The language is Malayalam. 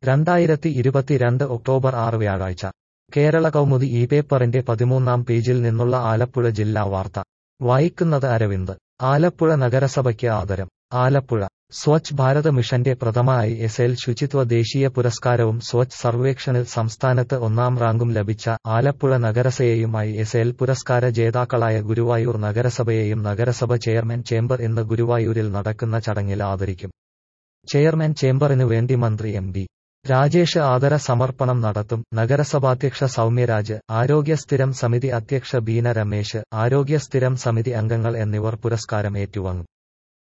രണ്ടായിരത്തി ഇരുപത്തിരണ്ട് ഒക്ടോബർ ആറ് വ്യാഴാഴ്ച കേരള കൗമുദി ഈ പേപ്പറിന്റെ പതിമൂന്നാം പേജിൽ നിന്നുള്ള ആലപ്പുഴ ജില്ലാ വാർത്ത വായിക്കുന്നത് അരവിന്ദ് ആലപ്പുഴ നഗരസഭയ്ക്ക് ആദരം ആലപ്പുഴ സ്വച്ഛ് ഭാരത് മിഷന്റെ പ്രഥമ ഐ എസ് എൽ ശുചിത്വ ദേശീയ പുരസ്കാരവും സ്വച്ഛ് സർവേക്ഷണിൽ സംസ്ഥാനത്ത് ഒന്നാം റാങ്കും ലഭിച്ച ആലപ്പുഴ നഗരസഭയെയും ഐ എസ് എൽ പുരസ്കാര ജേതാക്കളായ ഗുരുവായൂർ നഗരസഭയെയും നഗരസഭ ചെയർമാൻ ചേംബർ ഇന്ന് ഗുരുവായൂരിൽ നടക്കുന്ന ചടങ്ങിൽ ആദരിക്കും ചെയർമാൻ ചേംബറിനു വേണ്ടി മന്ത്രി എം ബി രാജേഷ് ആദര സമർപ്പണം നടത്തും നഗരസഭാധ്യക്ഷ സൗമ്യരാജ് ആരോഗ്യ സ്ഥിരം സമിതി അധ്യക്ഷ ബീന രമേശ് ആരോഗ്യ സ്ഥിരം സമിതി അംഗങ്ങൾ എന്നിവർ പുരസ്കാരം ഏറ്റുവാങ്ങും